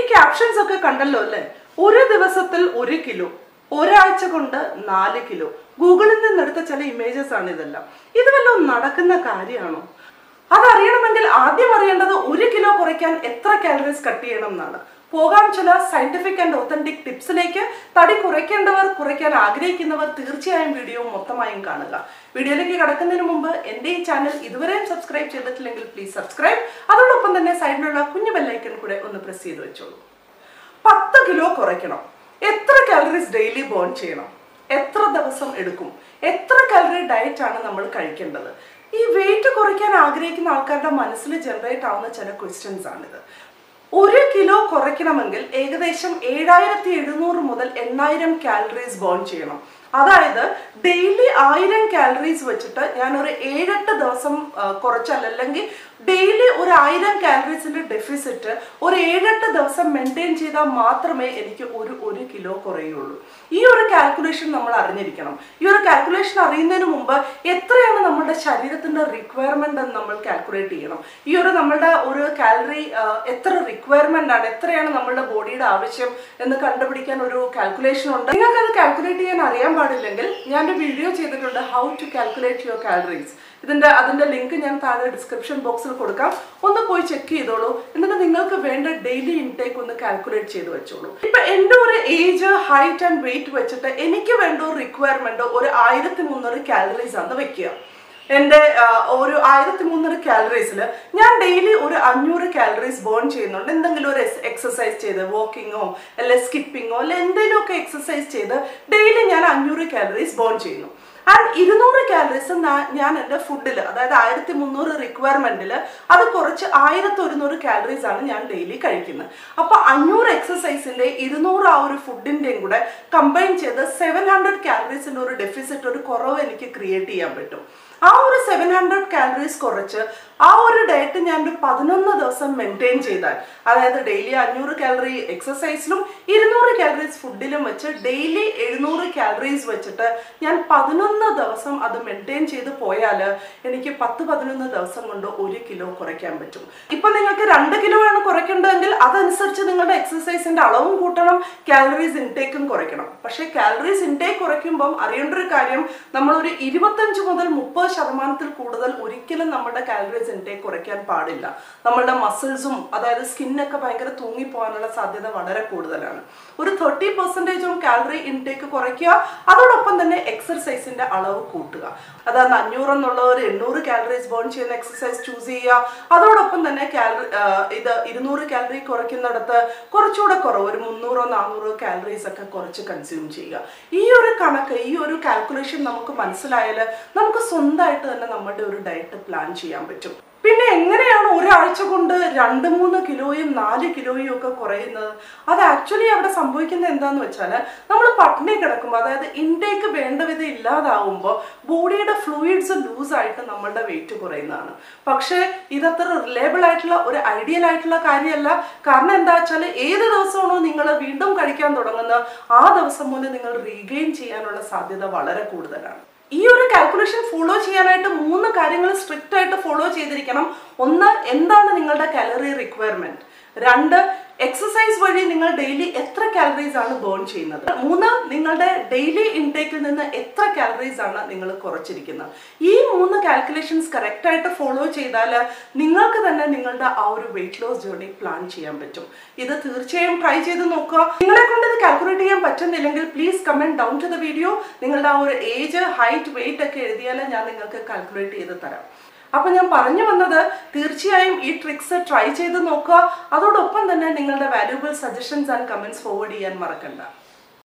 captions ഒക്കെ കണ്ടല്ലോ അല്ലേ ഒരു ദിവസത്തിൽ ഒരു കിലോ ഒരാഴ്ച കൊണ്ട് നാല് കിലോ ഗൂഗിളിൽ നിന്നെടുത്ത ചില ഇമേജസ് ആണ് ഇതെല്ലാം ഇത് വല്ലതും നടക്കുന്ന കാര്യമാണോ അതറിയണമെങ്കിൽ ആദ്യം അറിയേണ്ടത് ഒരു കിലോ കുറയ്ക്കാൻ എത്ര കാലറീസ് കട്ട് ചെയ്യണം എന്നാണ് പോകാം ചില സയന്റിഫിക് ആൻഡ് ഒത്തന്റിക് ടിപ്സിലേക്ക് തടി കുറയ്ക്കേണ്ടവർ കുറയ്ക്കാൻ ആഗ്രഹിക്കുന്നവർ തീർച്ചയായും വീഡിയോ മൊത്തമായും കാണുക വീഡിയോയിലേക്ക് കടക്കുന്നതിന് മുമ്പ് എൻ്റെ ഈ ചാനൽ ഇതുവരെയും സബ്സ്ക്രൈബ് ചെയ്തിട്ടില്ലെങ്കിൽ പ്ലീസ് സബ്സ്ക്രൈബ് അതോടൊപ്പം തന്നെ സൈഡിലുള്ള കുഞ്ഞു ബെല്ലൈക്കൺ കൂടെ ഒന്ന് പ്രസ് ചെയ്ത് വെച്ചോളൂ പത്ത് കിലോ കുറയ്ക്കണം എത്ര കാലറീസ് ഡെയിലി ബേൺ ചെയ്യണം എത്ര ദിവസം എടുക്കും എത്ര കാലറി ഡയറ്റ് ആണ് നമ്മൾ കഴിക്കേണ്ടത് ഈ വെയിറ്റ് കുറയ്ക്കാൻ ആഗ്രഹിക്കുന്ന ആൾക്കാരുടെ മനസ്സിൽ ജനറേറ്റ് ആവുന്ന ചില ക്വസ്റ്റ്യൻസ് ആണിത് ഒരു കിലോ കുറയ്ക്കണമെങ്കിൽ ഏകദേശം ഏഴായിരത്തി എഴുന്നൂറ് മുതൽ എണ്ണായിരം കാലറീസ് ബേൺ ചെയ്യണം അതായത് ഡെയിലി ആയിരം കാലറീസ് വെച്ചിട്ട് ഞാൻ ഒരു ഏഴെട്ട് ദിവസം ആ, കുറച്ചാൽ അല്ലെങ്കിൽ ഡെയിലി ഒരു ആയിരം കാലറീസിന്റെ ഡെഫിസിറ്റ് ഒരു ഏഴെട്ട് ദിവസം മെയിൻറ്റെയിൻ ചെയ്താൽ മാത്രമേ എനിക്ക് ഒരു ഒരു കിലോ കുറയുള്ളൂ ഈ ഒരു കാൽക്കുലേഷൻ നമ്മൾ അറിഞ്ഞിരിക്കണം ഈ ഒരു കാൽക്കുലേഷൻ അറിയുന്നതിന് മുമ്പ് എത്രയാണ് നമ്മുടെ ശരീരത്തിന്റെ റിക്വയർമെന്റ് എന്ന് നമ്മൾ കാൽക്കുലേറ്റ് ചെയ്യണം ഈ ഒരു നമ്മളുടെ ഒരു കാലറി എത്ര റിക്വയർമെന്റ് ആണ് എത്രയാണ് നമ്മളുടെ ബോഡിയുടെ ആവശ്യം എന്ന് കണ്ടുപിടിക്കാൻ ഒരു കാൽക്കുലേഷൻ ഉണ്ട് നിങ്ങൾക്ക് അത് കാൽക്കുലേറ്റ് ചെയ്യാൻ അറിയാൻ പാടില്ലെങ്കിൽ ഞാൻ ഒരു വീഡിയോ ചെയ്തിട്ടുണ്ട് how to calculate your calories ഇതിന്റെ അതിന്റെ ലിങ്ക് ഞാൻ താഴെ ഡിസ്ക്രിപ്ഷൻ ബോക്സിൽ കൊടുക്കാം ഒന്ന് പോയി ചെക്ക് ചെയ്തോളൂ എന്നിട്ട് നിങ്ങൾക്ക് വേണ്ട ഡെയിലി ഇൻടേക്ക് ഒന്ന് കാൽക്കുലേറ്റ് ചെയ്ത് വെച്ചോളൂ ഇപ്പൊ എന്റെ ഒരു ഏജ് ഹൈറ്റ് ആൻഡ് വെയിറ്റ് വെച്ചിട്ട് എനിക്ക് വേണ്ട ഒരു റിക്വയർമെന്റ് ഒരു ആയിരത്തി മുന്നൂറ് കാലറീസ് ആണ് വെക്കുക എൻ്റെ ആ, ഒരു ആയിരത്തി മുന്നൂറ് കാലറീസിൽ ഞാൻ ഡെയിലി ഒരു അഞ്ഞൂറ് കാലറീസ് ബേൺ ചെയ്യുന്നുണ്ട് എന്തെങ്കിലും ഒരു എക്സസൈസ് ചെയ്ത് വാക്കിങ്ങോ അല്ലെ സ്കിപ്പിങ്ങോ അല്ലെ എന്തെങ്കിലുമൊക്കെ എക്സസൈസ് ചെയ്ത് ഡെയിലി ഞാൻ അഞ്ഞൂറ് കാലറീസ് ബേൺ ചെയ്യുന്നു ആൻഡ് ഇരുന്നൂറ് കാലറീസ് ഞാൻ എൻ്റെ ഫുഡിൽ അതായത് ആയിരത്തി മുന്നൂറ് റിക്വയർമെന്റിൽ അത് കുറച്ച് ആയിരത്തി ഒരുന്നൂറ് കാലറീസ് ആണ് ഞാൻ ഡെയിലി കഴിക്കുന്നത് അപ്പൊ അഞ്ഞൂറ് എക്സസൈസിന്റെ ഇരുന്നൂറ് ആ ഒരു ഫുഡിന്റെയും കൂടെ കമ്പൈൻ ചെയ്ത് സെവൻ ഹൺഡ്രഡ് കാലറീസിന്റെ ഒരു ഡെഫിസിറ്റ് ഒരു കുറവ് എനിക്ക് ക്രിയേറ്റ് ചെയ്യാൻ പറ്റും ആ ഒരു സെവൻ ഹൺഡ്രഡ് കാലറീസ് കുറച്ച് ആ ഒരു ഡയറ്റ് ഞാൻ ഒരു പതിനൊന്ന് ദിവസം മെയിൻറ്റെയിൻ ചെയ്താൽ അതായത് ഡെയിലി അഞ്ഞൂറ് കാലറി എക്സസൈസിലും ഇരുന്നൂറ് കാലറീസ് ഫുഡിലും വെച്ച് ഡെയിലി എഴുന്നൂറ് കാലറീസ് വെച്ചിട്ട് ഞാൻ പതിനൊന്ന് ദിവസം അത് മെയിൻറ്റെയിൻ ചെയ്ത് പോയാൽ എനിക്ക് പത്ത് പതിനൊന്ന് ദിവസം കൊണ്ട് ഒരു കിലോ കുറയ്ക്കാൻ പറ്റും ഇപ്പൊ നിങ്ങൾക്ക് രണ്ട് കിലോ ആണ് കുറയ്ക്കേണ്ടതെങ്കിൽ അതനുസരിച്ച് നിങ്ങളുടെ എക്സസൈസിന്റെ അളവും കൂട്ടണം കാലറീസ് ഇൻടേക്കും കുറയ്ക്കണം പക്ഷേ കാലറീസ് ഇൻടേക്ക് കുറയ്ക്കുമ്പം അറിയേണ്ട ഒരു കാര്യം നമ്മളൊരു ഇരുപത്തഞ്ച് മുതൽ മുപ്പത് ശതമാനത്തിൽ കൂടുതൽ ഒരിക്കലും നമ്മുടെ കാലറീസ് ഇൻടേക്ക് കുറയ്ക്കാൻ പാടില്ല നമ്മളുടെ മസിൽസും അതായത് സ്കിന്നൊക്കെ ഭയങ്കര തൂങ്ങിപ്പോകാനുള്ള സാധ്യത വളരെ കൂടുതലാണ് ഒരു തേർട്ടി പെർസെൻറ്റേജും കാലറി ഇൻടേക്ക് കുറയ്ക്കുക അതോടൊപ്പം തന്നെ എക്സർസൈസിന്റെ അളവ് കൂട്ടുക അതായത് അഞ്ഞൂറ് എന്നുള്ള ഒരു എണ്ണൂറ് കാലറീസ് ബേൺ ചെയ്യുന്ന എക്സസൈസ് ചൂസ് ചെയ്യുക അതോടൊപ്പം തന്നെ കാലറി ഇത് ഇരുന്നൂറ് കാലറി കുറയ്ക്കുന്നിടത്ത് കുറച്ചുകൂടെ കുറവ് ഒരു മുന്നൂറോ നാനൂറോ കാലറീസ് ഒക്കെ കുറച്ച് കൺസ്യൂം ചെയ്യുക ഈ ഒരു കണക്ക് ഈ ഒരു കാൽക്കുലേഷൻ നമുക്ക് മനസ്സിലായാൽ നമുക്ക് സ്വന്തമായിട്ട് തന്നെ നമ്മുടെ ഒരു ഡയറ്റ് പ്ലാൻ ചെയ്യാൻ പറ്റും പിന്നെ എങ്ങനെയാണ് ഒരാഴ്ച കൊണ്ട് രണ്ട് മൂന്ന് കിലോയും നാല് കിലോയും ഒക്കെ കുറയുന്നത് അത് ആക്ച്വലി അവിടെ സംഭവിക്കുന്നത് എന്താന്ന് വെച്ചാൽ നമ്മൾ പട്ടിണി കിടക്കുമ്പോൾ അതായത് ഇൻടേക്ക് വേണ്ട വിധം ഇല്ലാതാവുമ്പോൾ ബോഡിയുടെ ഫ്ലൂയിഡ്സ് ലൂസ് ആയിട്ട് നമ്മളുടെ വെയിറ്റ് കുറയുന്നതാണ് പക്ഷേ ഇതത്ര റിലയബിൾ ആയിട്ടുള്ള ഒരു ഐഡിയൽ ആയിട്ടുള്ള കാര്യമല്ല കാരണം എന്താ വെച്ചാൽ ഏത് ദിവസമാണോ നിങ്ങൾ വീണ്ടും കഴിക്കാൻ തുടങ്ങുന്നത് ആ ദിവസം മുതൽ നിങ്ങൾ റീഗെയിൻ ചെയ്യാനുള്ള സാധ്യത വളരെ കൂടുതലാണ് ഈ ഒരു കാൽക്കുലേഷൻ ഫോളോ ചെയ്യാനായിട്ട് മൂന്ന് കാര്യങ്ങൾ സ്ട്രിക്റ്റ് ആയിട്ട് ഫോളോ ചെയ്തിരിക്കണം ഒന്ന് എന്താണ് നിങ്ങളുടെ കാലറി റിക്വയർമെന്റ് രണ്ട് എക്സസൈസ് വഴി നിങ്ങൾ ഡെയിലി എത്ര കാലറീസ് ആണ് ബേൺ ചെയ്യുന്നത് മൂന്ന് നിങ്ങളുടെ ഡെയിലി ഇൻടേക്കിൽ നിന്ന് എത്ര കാലറീസ് ആണ് നിങ്ങൾ കുറച്ചിരിക്കുന്നത് ഈ മൂന്ന് കാൽക്കുലേഷൻസ് കറക്റ്റ് ആയിട്ട് ഫോളോ ചെയ്താൽ നിങ്ങൾക്ക് തന്നെ നിങ്ങളുടെ ആ ഒരു വെയിറ്റ് ലോസ് ജേർണി പ്ലാൻ ചെയ്യാൻ പറ്റും ഇത് തീർച്ചയായും ട്രൈ ചെയ്ത് നോക്കുക നിങ്ങളെ കൊണ്ട് ഇത് കാൽക്കുലേറ്റ് ചെയ്യാൻ പറ്റുന്നില്ലെങ്കിൽ please comment down to the video നിങ്ങളുടെ ആ ഒരു ഏജ് ഹൈറ്റ് വെയിറ്റ് ഒക്കെ എഴുതിയാൽ ഞാൻ നിങ്ങൾക്ക് കാൽക്കുലേറ്റ് ചെയ്ത് തരാം അപ്പൊ ഞാൻ പറഞ്ഞു വന്നത് തീർച്ചയായും ഈ ട്രിക്സ് ട്രൈ ചെയ്ത് നോക്കുക അതോടൊപ്പം തന്നെ നിങ്ങളുടെ valuable suggestions and comments forward ചെയ്യാൻ മറക്കണ്ട